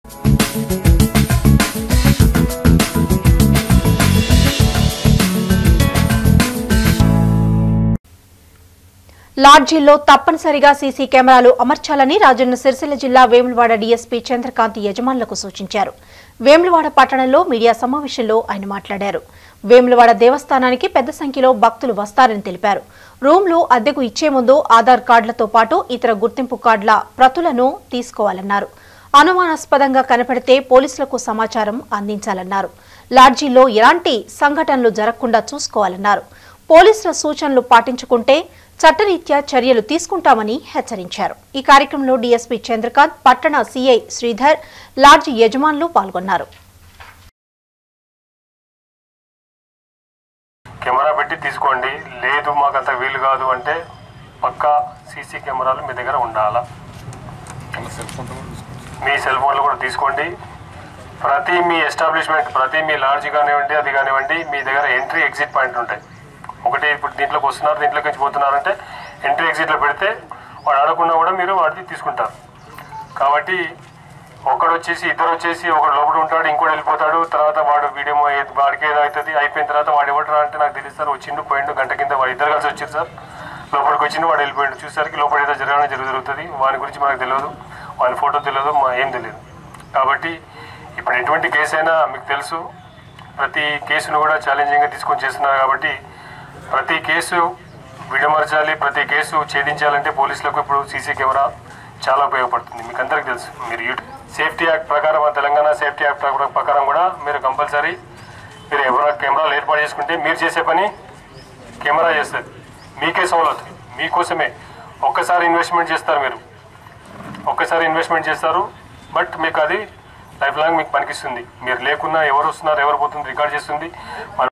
లాడ్జీల్లో తప్పనిసరిగా సీసీ కెమెరాలు అమర్చాలని రాజన్న సిరిసిల్ల జిల్లా వేములవాడ డీఎస్పీ చంద్రకాంత్ యజమానులకు సూచించారు వేములవాడ పట్టణంలో మీడియా సమావేశంలో ఆయన మాట్లాడారు వేములవాడ దేవస్థానానికి పెద్ద సంఖ్యలో భక్తులు వస్తారని తెలిపారు రూమ్లు అద్దెకు ఇచ్చే ముందు ఆధార్ కార్డులతో పాటు ఇతర గుర్తింపు కార్డుల ప్రతులను తీసుకోవాలన్నారు అనుమానాస్పదంగా కనపడితే పోలీసులకు సమాచారం అందించాలన్నారు లాడ్జీలో ఎలాంటి సంఘటనలు జరగకుండా చూసుకోవాలన్నారు పోలీసుల సూచనలు పాటించుకుంటే చట్టరీత్యా చర్యలు తీసుకుంటామని హెచ్చరించారు ఈ కార్యక్రమంలో డీఎస్పీ చంద్రకాంత్ పట్టణ సీఐ శ్రీధర్ లాడ్జీ యజమానులు పాల్గొన్నారు కెమెరా పెట్టి తీసుకోండి లేదు మాకు అంత వీలు కాదు అంటే పక్కా సీసీ కెమెరాలు మీ దగ్గర ఉండాలా మీ సెల్ ఫోన్లు కూడా తీసుకోండి ప్రతి మీ ఎస్టాబ్లిష్మెంట్ ప్రతి మీ లాడ్జ్ కానివ్వండి అది కానివ్వండి మీ దగ్గర ఎంట్రీ ఎగ్జిట్ పాయింట్ ఉంటాయి ఒకటి ఇప్పుడు దీంట్లోకి వస్తున్నారు దీంట్లోకి నుంచి పోతున్నారంటే ఎంట్రీ ఎగ్జిట్లో పెడితే వాడు అడగకుండా కూడా మీరు వాడిది తీసుకుంటారు కాబట్టి ఒకడు వచ్చేసి ఇద్దరు వచ్చేసి ఒకడు లోపల ఉంటాడు ఇంకోటి వెళ్ళిపోతాడు తర్వాత వాడు వీడియో వాడికి ఏదో అవుతుంది అయిపోయిన తర్వాత వాడు ఎవరు అంటే నాకు తెలుస్తారు వచ్చిండు పోయిండు గంట కింద వాడు ఇద్దరు కలిసి వచ్చారు సార్ లోపలికి వచ్చిండు వాడు వెళ్ళిపోయిండు చూసరికి లోపల ఏదో జరగడం జరుగు జరుగుతుంది వాని గురించి మనకు తెలియదు వాని ఫోటో తెలియదు మా ఏం తెలియదు కాబట్టి ఇప్పుడు ఎటువంటి కేసు అయినా మీకు తెలుసు ప్రతి కేసును కూడా ఛాలెంజింగ్గా తీసుకొని చేస్తున్నారు కాబట్టి ప్రతి కేసు విడమర్చాలి ప్రతి కేసు ఛేదించాలంటే పోలీసులకు ఇప్పుడు సీసీ కెమెరా చాలా ఉపయోగపడుతుంది మీకు అందరికీ తెలుసు మీరు యూట్యూబ్ సేఫ్టీ యాక్ట్ ప్రకారం మన తెలంగాణ సేఫ్టీ యాక్ట్ ప్రకారం- ప్రకారం కూడా మీరు కంపల్సరీ మీరు ఎవరైనా కెమెరాలు ఏర్పాటు చేసుకుంటే మీరు చేసే పని కెమెరా చేస్తుంది మీకే సౌలత్ మీకోసమే ఒక్కసారి ఇన్వెస్ట్మెంట్ చేస్తారు మీరు ఒక్కసారి ఇన్వెస్ట్మెంట్ చేస్తారు బట్ మీకు అది లైఫ్ లాంగ్ మీకు పనికిస్తుంది మీరు లేకున్నా ఎవరు వస్తున్నారు ఎవరు పోతుంది రికార్డ్ చేస్తుంది మన